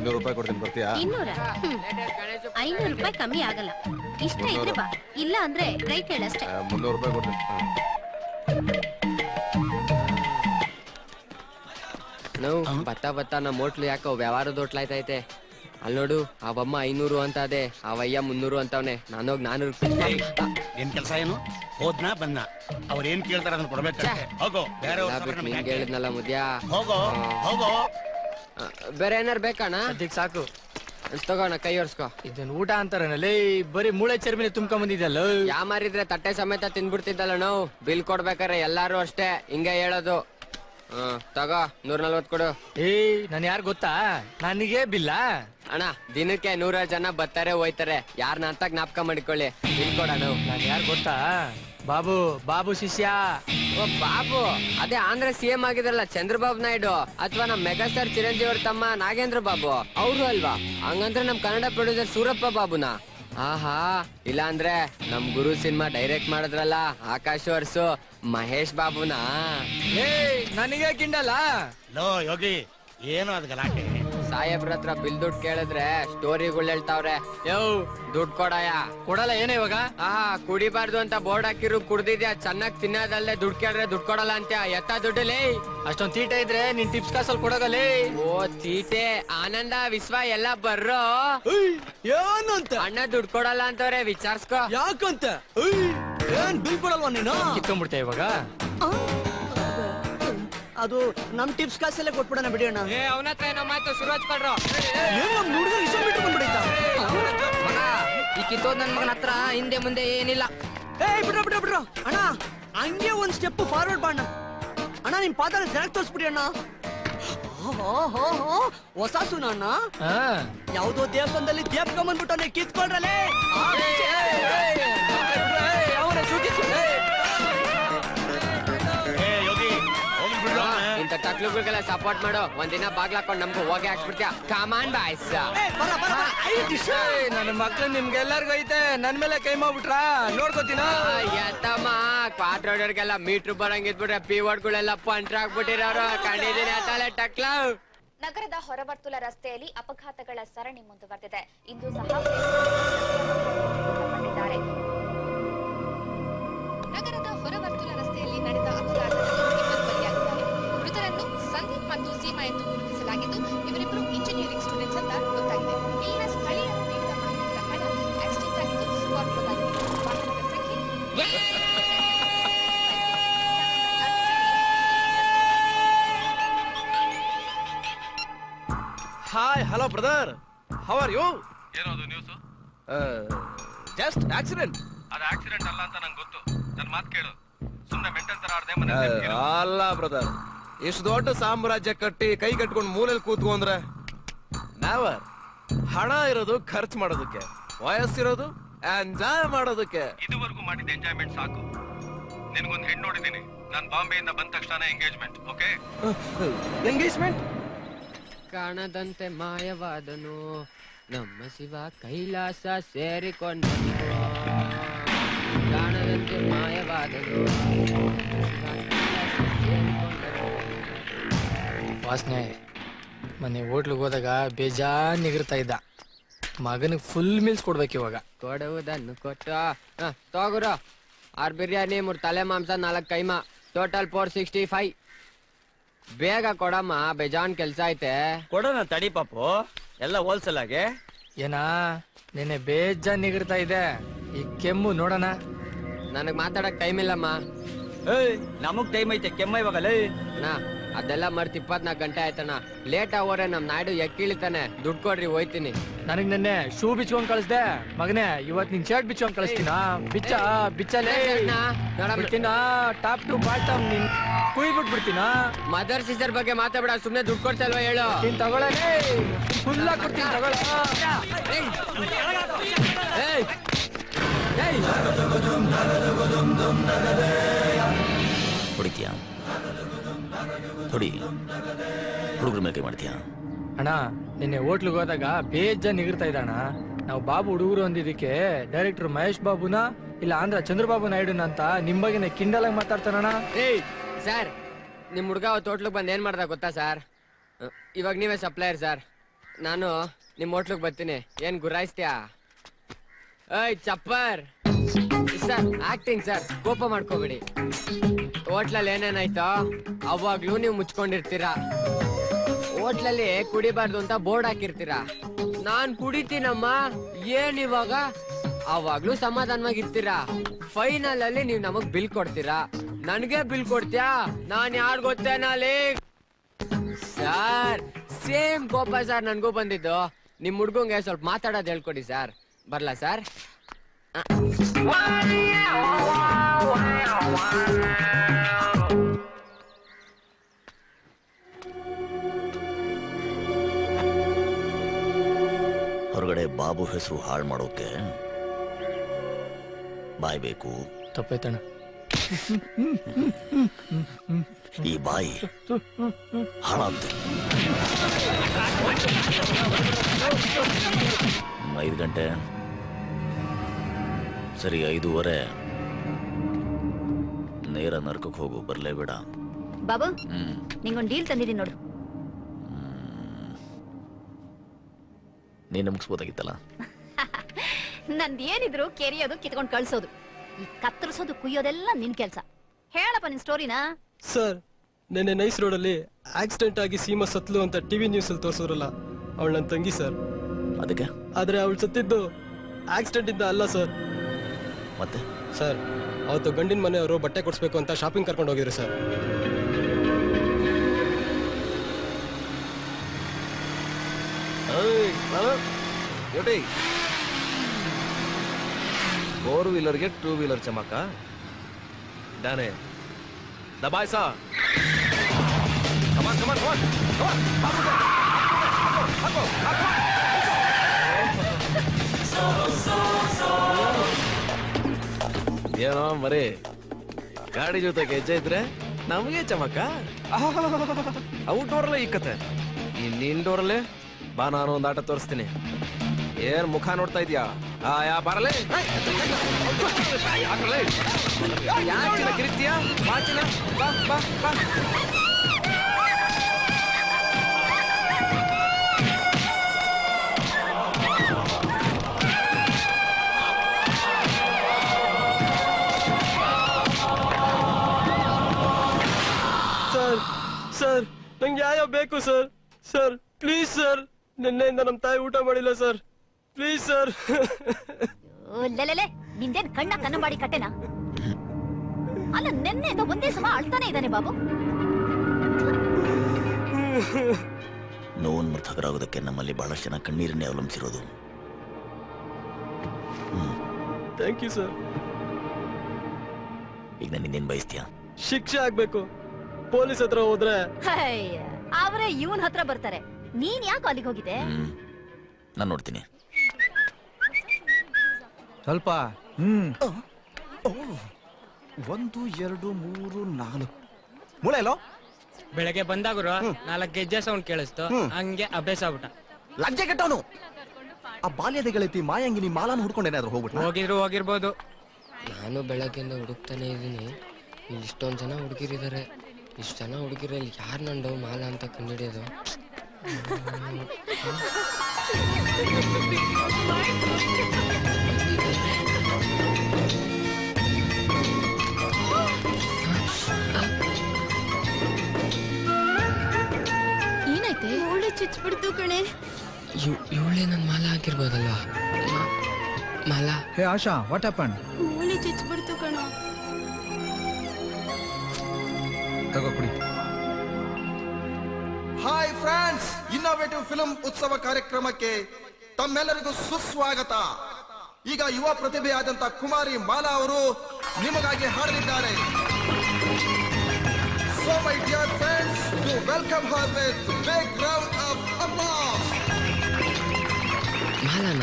ಇನ್ನೂರು ರೂಪಾಯಿ ಕೊಡ್ತೀನಿ ಬರ್ತೀಯಾ ಇನ್ನೂರ ಹ್ಮ್. ಐನೂರು ರೂಪಾಯಿ ಕಮ್ಮಿ ಆಗಲ್ಲ ಇಷ್ಟ ಇದ್ರೆ ಬಾ ಇಲ್ಲ ಅಂದ್ರೆ ರೈಟ್ ಹೇಳಷ್ಟೇ ಆ, ಮುನ್ನೂರು ರೂಪಾಯಿ ಕೊಡ್ತೀನಿ ಹ್ಮ್. ನಾವು ಬತ್ತ ಬತ್ತ ನಮ್ಮ ಹೋಟ್ಲು ಯಾಕೋ ವ್ಯವಹಾರದ ಹೋಟ್ಲಾಯ್ತೈತೆ ಅಲ್ಲಿ ನೋಡು ಅವಮ್ಮ ಐನೂರು ಅಂತ ಅದೇ ಅವಯ್ಯ ಮುನ್ನೂರು ಅಂತವ್ನೆ ನಾನೋಗ್ ನಾನೂರು ಏಯ್, ಏನ್ ಕೆಲಸ ಏನು ಹೋದ್ನಾ ಬಂದ ಅವ್ರ ಏನ್ ಕೇಳ್ತಾರ ಅದನ್ನ ಕೊಡ್ಬೇಕಂತೆ ಹೋಗೋ ಬೇರೆ ಅವ್ರ ಸಾಮಾನ್ ನಮ್ಗೆ ನಿಂಗೆ ಯಾಕೆ? ಹೇಳಿದ್ನಲ್ಲ ಮುದ್ಯಾ ಹೋಗೋ ಹೋಗೋ ಆ, ಬೇರೆ ಏನಾರು ಬೇಕಣ್ಣ ಅದಕ್ಕೆ ಸಾಕು ತಗೋಣ ಕೈ ಒರ್ಸ್ಕೊ ಇದನ್ ಊಟ ಅಂತಾರನಲ್ಲಿ ಬರೀ ಮೂಳೆ ಚರ್ಮಿನ ತುಂಬ್ಕೊಂಡ್ ಬಂದಿದ್ದಲ್ಲ ಯಾ ಮಾರಿದ್ರೆ ತಟ್ಟೆ ಸಮೇತ ತಿಂದ್ಬಿಡ್ತಿದ್ದಲ್ಲ ನಾವು ಬಿಲ್ ಕೊಡ್ಬೇಕಾರೆ ಎಲ್ಲಾರು ಅಷ್ಟೇ ಹಿಂಗೆ ಹೇಳೋದು ಹ್ಮ್ ತಗೋ ನೂರ ನಲ್ವತ್ ಕೊಡು ಏಯ್ ನನ್ ಯಾರು ಗೊತ್ತಾ ನನಗೆ ಬಿಲ್ಲ ಅಣ್ಣ ದಿನಕ್ಕೆ ನೂರ ಜನ ಬರ್ತಾರೆ ಹೋಯ್ತಾರೆ ಯಾರನ್ನ ಅಂತ ಜ್ಞಾಪಕ ಮಾಡಿಕೊಳ್ಳಿ ಬಿಲ್ ಕೊಡೋಣ ನನ್ ಯಾರು ಗೊತ್ತಾ ಬಾಬು ಬಾಬು ಶಿಷ್ಯ ಓ ಬಾಬು ಅದೇ ಆಂಧ್ರ ಸಿ ಎಂ ಆಗಿದ್ರಲ್ಲ ಚಂದ್ರಬಾಬು ನಾಯ್ಡು ಅಥವಾ ನಮ್ ಮೆಗಾಸ್ಟಾರ್ ಚಿರಂಜೀವಿ ಅವ್ರ ತಮ್ಮ ನಾಗೇಂದ್ರ ಬಾಬು ಅವ್ರು ಅಲ್ವಾ ಹಂಗಂದ್ರೆ ನಮ್ ಕನ್ನಡ ಪ್ರೊಡ್ಯೂಸರ್ ಸೂರಪ್ಪ ಬಾಬುನಾ ಆಹಾ ಇಲ್ಲ ಅಂದ್ರೆ ನಮ್ ಗುರು ಸಿನಿಮಾ ಡೈರೆಕ್ಟ್ ಮಾಡಿದ್ರಲ್ಲ ಆಕಾಶ್ ವರ್ಸು ಮಹೇಶ್ ಬಾಬುನಾ ಏಯ್ ನನಗೆ ಕಿಂಡಲ್ಲ ಲೋ ಯೋಗಿ ಏನು ಅದ್ ಗಲಾಟೆ ಸಾಹೇಬ್ರ ಹತ್ರ ಬಿಲ್ ದುಡ್ಡು ಕೇಳಿದ್ರೆ ಸ್ಟೋರಿಗಳು ಹೇಳ್ತಾವ್ರೆ ಯೋ ದುಡ್ಡು ಕೊಡಯ ಕೊಡಲ್ಲ ಏನೇ ಇವಾಗ ಆಹಾ ಕುಡಿಬಾರ್ದು ಅಂತ ಬೋರ್ಡ್ ಹಾಕಿರು ಕುಡ್ದಿದ್ಯಾ ಚೆನ್ನಾಗ್ ತಿನ್ನೋದಲ್ಲೇ ದುಡ್ಡು ಕೇಳಿದ್ರೆ ದುಡ್ಡು ಕೊಡಲ್ಲ ಅಂತ ಎತ್ತ ದುಡ್ಡಲ್ಲಿ ಅಷ್ಟೊಂದ್ ತೀಟ ಇದ್ರೆ ನಿನ್ ಟಿಪ್ಸ್ ಕಾಸಲ್ಲಿ ಕೊಡೋಗಲೇ ಓ ತೀಟೆ ಆನಂದ ವಿಶ್ವ ಎಲ್ಲ ಬರ್ರೋ ಏನು ಅಂತ ಅಣ್ಣ ದುಡ್ಡು ಕೊಡಲ್ಲ ಅಂತವ್ರೆ ವಿಚಾರ್ಸ್ಕೊ ಯಾಕಂತ ಉಯ್, ಏನ್ ಬಿಲ್ ಕೊಡಲ್ವಾ ನೀನು ಕಿತ್ಕೊಂಡ್ಬಿಡ್ತೆ ಇವಾಗ ಅದು ನಮ್ ಟಿಪ್ಸ್ ಕಾಸೆಲ್ಲ ಕೊಟ್ಬಿಡೋಣ ಬಿಡಿ ಅಣ್ಣ ಏ ಅವನ ಹತ್ರ ಏನೋ ಮಾತು ಶುರು ಹಚ್ಕೊಳ್ರು ಏನ್ ನಮ್ ಹುಡುಗರು ಇಷ್ಟ ಬಿಟ್ಟು ಬಂದ್ಬಿಡೈತಾ ಈ ಕಿತ್ತೋದ್ ನನ್ ಮಗನ ಹತ್ರ ಹಿಂದೆ ಮುಂದೆ ಏನಿಲ್ಲ ಏ ಬಿಡ್ರ ಬಿಡ್ರ ಬಿಡ್ರ ಅಣ್ಣ ಹಂಗೆ ಒಂದ್ ಸ್ಟೆಪ್ ಫಾರ್ವರ್ಡ್ ಬಾಣ ಅಣ್ಣ ನಿಮ್ ಪಾದ ಜನಕ್ ತೋರಿಸ್ಬಿಡಿ ಅಣ್ಣ ಓಹೋ, ಹೋ, ಹೋ, ಹೊಸ ಸುನ ಅಣ್ಣ ಹಾ ಯಾವ್ದೋ ದೇವಸ್ಥಾನದಲ್ಲಿ ದೇವಕ ಬಂದ್ಬಿಟ್ಟವನೆ ಕಿತ್ಕೊಳ್ರಲೇ ಏ ಯೋಗಿ ಹೋಗ್ಲಿ ಬಿಡ್ರೋ ಅವ್ನ. ಇಂಥ ಟಕ್ಲುಗಳಿಗೆಲ್ಲ ಸಪೋರ್ಟ್ ಮಾಡು ಒಂದಿನ ಬಾಗ್ಲಾಕೊಂಡ್ ನಮ್ಗೂ ಹೋಗಿ ಹಾಕ್ಸ್ಬಿಡ್ತೀಯ ಕಮಾನ್ ಬಾಯ್ಸ್ ನನ್ನ ಮಕ್ಳು ನಿಮ್ಗೆಲ್ಲರಿಗೂ ಐತೆ ನನ್ ಮೇಲೆ ಕೈ ಮಾಡ್ಬಿಟ್ರಾ ನೋಡ್ಕೋತೀನ ಎತ್ತಮ್ಮ ಕ್ವಾರ್ಟರ್ ರೋಡರ್ಗೆಲ್ಲ ಮೀಟ್ರ್ ಬರಂಗಿದ್ಬಿಟ್ರೆ ಪಿ ವರ್ಡ್ಗಳೆಲ್ಲ ಪಂಟ್ರ್ ಆಗ್ಬಿಟ್ಟಿರೋರು ಕಂಡಿದ್ದೀನಿ ಅತ್ತಲೆ ಟಕ್ಲ ನಗರದ ಹೊರವರ್ತುಲ ರಸ್ತೆಯಲ್ಲಿ ಅಪಘಾತಗಳ ಸರಣಿ ಮುಂದುವರೆದಿದೆ ಇಂದು ಸಹ ಮೃತಪಟ್ಟಿದ್ದಾರೆ ನಗರದ ಹೊರವರ್ತುಲ ರಸ್ತೆಯಲ್ಲಿ ನಡೆದ ಅಪಘಾತದಲ್ಲಿ ಇಬ್ಬರು ಬಲಿಯಾಗಿದ್ದಾರೆ ಮೃತರನ್ನು ಸಂದೀಪ್ ಮತ್ತು ಸೀಮಾ ಎಂದು ಗುರುತಿಸಲಾಗಿದ್ದು ಇವರಿಬ್ಬರು ಇಂಜಿನಿಯರಿಂಗ್ ಸ್ಟೂಡೆಂಟ್ಸ್ ಅಂತ ಗೊತ್ತಾಗಿದೆ ಇಲ್ಲಿನ ಸ್ಥಳೀಯರು ನೀಡಿದ ಮಾಹಿತಿ ಪ್ರಕಾರ ಆಕ್ಸಿಡೆಂಟ್ ಆಗಿದ್ದು ಸ್ಕಾರ್ಪಿಯೋದಾಗಿದೆ ವಾಹನದ ಸಂಖ್ಯೆ hi hello brother how are you ಏನದು ನ್ಯೂಸ್ ಜಸ್ಟ್ ಆಕ್ಸಿಡೆಂಟ್ ಅದು ಆಕ್ಸಿಡೆಂಟ್ ಅಲ್ಲ ಅಂತ ನಂಗೆ ಗೊತ್ತು ನನ್ನ ಮಾತು ಕೇಳು ಸುಮ್ಮನೆ ಮೆಂಟಲ್ ತರ ಆಡ್ದೆ ಮನೆ ಅಲ್ಲ ಬ್ರದರ್ ಇಷ್ಟು ದೊಡ್ಡ ಸಾಮ್ರಾಜ್ಯ ಕಟ್ಟಿ ಕೈ ಕಟ್ಕೊಂಡು ಮೂಲೆಯಲ್ಲಿ ಕೂತ್ಕೊಂಡ್ರೆ ನಾವರ್ ಹಣ ಇರೋದು ಖರ್ಚು ಮಾಡೋದಕ್ಕೆ ವಯಸ್ಸಿರೋದು ಎಂಜಾಯ್ ಮಾಡೋದಕ್ಕೆ ಇದುವರೆಗೂ ಮಾಡಿದ ಎಂಜಾಯ್ಮೆಂಟ್ ಸಾಕು ನಿನಗೊಂದು ಹೆಣ್ಣು ನೋಡಿದ್ದೀನಿ ನಾನು ಬಾಂಬೆಯಿಂದ ಬಂದ ತಕ್ಷಣ ಎಂಗೇಜ್ಮೆಂಟ್ ಓಕೆ ಎಂಗೇಜ್ಮೆಂಟ್ ಕಾಣದಂತೆ ಮಾಯವಾದನು ನಮ್ಮ ಶಿವ ಕೈಲಾಸ ಸೇರಿಕೊಂಡನು ಕಾಣದಂತೆ ಮಾಯವಾದನು ಶಿವ ಕೈಲಾಸ ಸೇರಿಕೊಂಡನು. ವಾಸನೆ ಮೊನ್ನೆ ಹೋಟ್ಲಿಗೆ ಹೋದಾಗ ಬೇಜಾನ್ ನಿಗಿರ್ತಾ ಇದ್ದ ಮಗನಿಗೆ ಫುಲ್ ಮೀಲ್ಸ್ ಕೊಡ್ಬೇಕು ಇವಾಗ ಕೊಡುವುದನ್ನು ಕೊಟ್ಟು ಹ, ತಗೋರು ಆರ್ ಬಿರಿಯಾನಿ ಮೂರ್ ತಲೆ ಮಾಂಸ ನಾಲ್ಕು ಕೈಮಾ ಟೋಟಲ್ ಫೋರ್ ಸಿಕ್ಸ್ಟಿ ಫೈವ್ ಬೇಗ ಕೊಡಮ್ಮ ಬೇಜಾನ್ ಕೆಲ್ಸ ಐತೆ ಕೊಡೋಣ ತಡಿ ಪಾಪು ಎಲ್ಲ ಹೋಲ್ಸೇಲ್ ಆಗಿ ಏನಾ ನಿನ್ನೆ ಬೇಜಾನ್ ನಿಗಿರ್ತಾ ಇದೆ ಈ ಕೆಮ್ಮು ನೋಡೋಣ ನನಗ್ ಮಾತಾಡಕ್ ಟೈಮ್ ಇಲ್ಲಮ್ಮ ಏಯ್ ನಮಗ್ ಟೈಮ್ ಐತೆ ಕೆಮ್ಮ ಇವಾಗಲೇ ಅಣ್ಣ ಅದೆಲ್ಲ ಮರ್ತ್ ಇಪ್ಪತ್ನಾಲ್ಕು ಗಂಟೆ ಆಯ್ತಣ್ಣ ಲೇಟ್ ಆಗೋರೆ ನಮ್ ನಾಯ್ಡು ಎಕ್ಕಿಳಿತಾನೆ ದುಡ್ಡು ಕೊಡ್ರಿ ಹೋಯ್ತೀನಿ ನನಗ್ ನಿನ್ನೆ ಶೂ ಬಿಚ್ಕೊಂಡ್ ಕಳಿಸ್ದೆ ಮಗನೇ ಇವತ್ ನಿನ್ ಶರ್ಟ್ ಬಿಚ್ಕೊಂಡ್ ಕಳಿಸ್ತೀನ ಬಿಚ್ಚ ಬಿಚ್ಚಲೇ ಬಿಡ್ತೀನ ಟಾಪ್ ಟು ಬಾಟಮ್ ನಿನ್ ಕುಯ್ ಬಿಟ್ಬಿಡ್ತೀನ ಮದರ್ ಸಿಸ್ಟರ್ ಬಗ್ಗೆ ಮಾತಾಡ ಸುಮ್ನೆ ದುಡ್ಡು ಕೊಡ್ತಲ್ವಾ ಹೇಳು ನೀನ್ ತಗೊಳ್ಳಲೇ ಫುಲ್ ಕೊಡ್ತೀನಿ ತಗೊಳ ಏಯ್! ಏಯ್! ಹೊಡಿತೀಯಾ ಹೊಡಿ ಹುಡುಗರ ಮೇಲೆ ಕೈ ಮಾಡ್ತೀಯಾ ಅಣ್ಣ ನಿನ್ನೆ ಹೋಟ್ಲಿಗೆ ಹೋದಾಗ ಬೇಜಾನ್ ನಿಗಿರ್ತಾ ಇದ್ದ ಅಣ್ಣ ನಾವು ಬಾಬು ಹುಡುಗರು ಅಂದಿದ್ದಕ್ಕೆ ಡೈರೆಕ್ಟರ್ ಮಹೇಶ್ ಬಾಬುನ ಇಲ್ಲ ಆಂಧ್ರ ಚಂದ್ರಬಾಬು ನಾಯ್ಡುನ ಅಂತ ನಿಮ್ ಬಗ್ಗೆನೆ ಕಿಂಡಲ್ ಆಗಿ ಮಾತಾಡ್ತಾನಣ್ಣ ಏಯ್ ಸರ್ ನಿಮ್ ಹುಡ್ಗ ಅವತ್ತು ಹೋಟ್ಲಿಗೆ ಬಂದು ಏನ್ ಮಾಡ್ದ ಗೊತ್ತಾ ಸರ್ ಇವಾಗ ನೀವೇ ಸಪ್ಲೈಯರ್ ಸರ್ ನಾನು ನಿಮ್ ಹೋಟ್ಲಿಗೆ ಬರ್ತೀನಿ ಏನ್ ಗುರಾಯಿಸ್ತ್ಯಾ ಏಯ್ ಚಪ್ಪರ್ ಸರ್ ಆಕ್ಟಿಂಗ್ ಸರ್ ಕೋಪ ಮಾಡ್ಕೋಬೇಡಿ ಹೋಟ್ಲಲ್ಲಿ ಏನೇನಾಯ್ತೋ ಅವಾಗ್ಲೂ ನೀವು ಮುಚ್ಕೊಂಡಿರ್ತೀರಾ ಹೋಟ್ಲಲ್ಲಿ ಕುಡಿಬಾರ್ದು ಅಂತ ಬೋರ್ಡ್ ಹಾಕಿರ್ತೀರಾ ನಾನ್ ಕುಡಿತೀನಮ್ಮ ಏನ್ ಇವಾಗ ಅವಾಗ್ಲೂ ಸಮಾಧಾನವಾಗಿರ್ತೀರಾ ಫೈನಲ್ ಅಲ್ಲಿ ನೀವ್ ನಮಗ್ ಬಿಲ್ ಕೊಡ್ತೀರಾ ನನ್ಗೆ ಬಿಲ್ ಕೊಡ್ತೀಯಾ ನಾನ್ ಯಾರ್ ಗೊತ್ತೇನಲ್ಲಿ ಸರ್ ಸೇಮ್ ಕೋಪ ಸರ್ ನನ್ಗೂ ಬಂದಿದ್ದು ನಿಮ್ ಹುಡ್ಗಂಗೆ ಸ್ವಲ್ಪ ಮಾತಾಡೋದ್ ಹೇಳ್ಕೊಡಿ ಸರ್ ಬರ್ಲಾ ಸರ್ ಹೊರಗಡೆ ಬಾಬು ಹೆಸರು ಹಾಳು ಮಾಡೋಕೆ ಬಾಯ್ಬೇಕು ತಪ್ಪಾಯ್ತಣ್ಣ ಈ ಬಾಯಿ ಹಾಳಾಗ್ತು ಐದು ಗಂಟೆ ಸರಿ ಐದೂವರೆ ನೇರ ನರ್ಕಕ್ಕೆ ಹೋಗು ಬರಲೇಬೇಡ ಬಾಬು ಹ್ಮ್ ನಿಂಗೊಂದ್ ಡೀಲ್ ತಂದಿದ್ದೀನಿ ನೋಡು ನೀನು ಮುಗಿಸ್ಬೋದಾಗಿತ್ತಲ್ಲ ನಂದ್ ಏನಿದ್ರು ಕೆರಿಯೋದು ಕಿತ್ಕೊಂಡ್ ಕಳ್ಸೋದು ಈ ಕತ್ತರಿಸೋದು ಕುಯ್ಯೋದೆಲ್ಲ ನಿನ್ ಕೆಲ್ಸ ಹೇಳಪ್ಪ ನಿನ್ ಸ್ಟೋರಿನಾ ಸರ್ ನೆನ್ನೆ ನೈಸ್ ರೋಡಲ್ಲಿ ಆಕ್ಸಿಡೆಂಟ್ ಆಗಿ ಸೀಮಾ ಸತ್ಲು ಅಂತ ಟಿವಿ ನ್ಯೂಸ್ ಅಲ್ಲಿ ತೋರಿಸೋರಲ್ಲ ಅವಳು ನನ್ನ ತಂಗಿ ಸರ್ ಅದಕ್ಕೆ ಆದ್ರೆ ಅವಳು ಸತ್ತಿದ್ದು ಆಕ್ಸಿಡೆಂಟ್ ಇಂದ ಅಲ್ಲ ಸರ್ ಮತ್ತೆ ಸರ್ ಅವತ್ತು ಗಂಡಿನ ಮನೆಯವರು ಬಟ್ಟೆ ಕೊಡಿಸ್ಬೇಕು ಅಂತ ಶಾಪಿಂಗ್ ಕರ್ಕೊಂಡು ಹೋಗಿದ್ರು ಸರ್ ಏಟಿ ಫೋರ್ ವೀಲರ್ಗೆ ಟೂ ವೀಲರ್ ಚಮಕ ಡಾನೆ ದಬಾಯ್ಸ ಕಮಾನ್ ಕಮಾನ್ ಕಮಾನ್ ಕಮಾನ್ ಏನೋ ಮರಿ ಗಾಡಿ ಜೊತೆ ಗೆಜ್ಜೆ ಇದ್ರೆ ನಮಗೆ ಚಮಕ ಔಟ್ಡೋರಲ್ಲೇ ಈ ಕತೆ ಇನ್ ಇಂಡೋರಲ್ಲೇ ಬಾ ನಾನು ಒಂದು ಆಟ ತೋರಿಸ್ತೀನಿ ಏನ್ ಮುಖ ನೋಡ್ತಾ ಇದ್ಯಾ ಆ ಯಾ ಬರಲೇ ಯಾಕಿನ ಕಿರಿತೀಯ ಬಾಚಿನ ಬಾ ಬಾ ಬಾ ಸರ್ ಸರ್ ನಂಗೆ ಯಾವ ಬೇಕು ಸರ್ ಸರ್ ಪ್ಲೀಸ್ ಸರ್ ನಿನ್ನೆಯಿಂದ ನಮ್ಮ ತಾಯಿ ಊಟ ಮಾಡಿಲ್ಲ ಸರ್ ಪ್ಲೀಸ್ ಸರ್ ಲೆಲೆಲೆ ನಿಂದೇನ್ ಕಣ್ಣ ಕನ್ನಂಬಾಡಿ ಕಟ್ಟೆನಾ ಅಲ್ಲ ನೆನ್ನೆಯಿಂದ ಒಂದೇ ಸಮ ಅಳ್ತಾನೆ ಇದ್ದಾನೆ ಬಾಬು ನೋವನ್ಮರ್ಥಕರಾಗೋದಕ್ಕೆ ನಮ್ಮಲ್ಲಿ ಬಹಳಷ್ಟು ಜನ ಕಣ್ಣೀರನ್ನೇ ಅವಲಂಬಿಸಿರೋದು ಥ್ಯಾಂಕ್ ಯು ಸರ್ ಈಗ ನಾನು ಇನ್ನೇನು ಬಯಸ್ತೀಯಾ ಶಿಕ್ಷೆ ಆಗ್ಬೇಕು ಪೊಲೀಸ್ ಹತ್ರ ಹೋದ್ರೆ ಅವರೇ ಇವನ್ ಹತ್ರ ಬರ್ತಾರೆ ನೀನ್ ಯಾಕೆ ಅಲ್ಲಿಗೆ ಹೋಗಿದ್ದೆ ಹ್ಮ್ ನಾನು ನೋಡ್ತೀನಿ ಸ್ವಲ್ಪ ಹ್ಮ್ ಒಂದು ಎರಡು ಮೂರು ನಾಲ್ಕು ಮೂಳೆ ಎಲ್ಲೋ ಬೆಳಗ್ಗೆ ಬಂದಾಗ್ರು ನಾಲ್ಕು ಗೆಜ್ಜೆ ಸೌಂಡ್ ಕೇಳಿಸ್ತು ಹಂಗೆ ಅಭ್ಯಾಸ ಆಗ್ಬಿಟ್ಟ ಲಜ್ಜೆ ಕೆಟ್ಟವನು ಆ ಬಾಲ್ಯದ ಗೆಳತಿ ಮಾಯಂಗಿನಿ ಮಾಲಾನ ಹುಡ್ಕೊಂಡೇನಾದ್ರು ಹೋಗ್ಬಿಟ್ಟ ಹೋಗಿದ್ರು ಹೋಗಿರ್ಬೋದು ನಾನು ಬೆಳಗ್ಗೆಯಿಂದ ಹುಡುಕ್ತಾನೆ ಇದ್ದೀನಿ ಇಲ್ಲಿ ಇಷ್ಟೊಂದು ಜನ ಹುಡುಗಿರಿದ್ದಾರೆ ಇಷ್ಟು ಜನ ಹುಡುಗಿರಲ್ಲಿ ಯಾರು ನಂಡು ಮಾಲ ಅಂತ ಕಂಡಿಡಿಯೋದು ಏನಾಯ್ತೆ ಒಳ್ಳೆ ಚುಚ್ಬಿಡ್ತು ಕಣೆ ಇವಳೇ ನನ್ನ ಮಾಲ ಹಾಕಿರ್ಬೋದಲ್ವಾ ಮ- ಮಾಲ ಹೇ ಆಶಾ ವಾಟ್ ಹ್ಯಾಪನ್ ಒಳ್ಳೆ ಚುಚ್ಬಿಡ್ತು ಕಣ ತಗೋ ಕುಡಿ ಹಾಯ್ ಫ್ರೆಂಡ್ಸ್ ಇನ್ನೋವೇಟಿವ್ ಫಿಲ್ಮ್ ಉತ್ಸವ ಕಾರ್ಯಕ್ರಮಕ್ಕೆ ತಮ್ಮೆಲ್ಲರಿಗೂ ಸುಸ್ವಾಗತ ಈಗ ಯುವ ಪ್ರತಿಭೆಯಾದಂತ ಕುಮಾರಿ ಮಾಲಾ ಅವರು ನಿಮಗಾಗಿ ಹಾಡಲಿದ್ದಾರೆ so my dear friends to welcome her with big round of applause ಮಾಲನ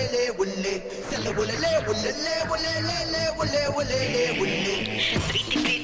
Three,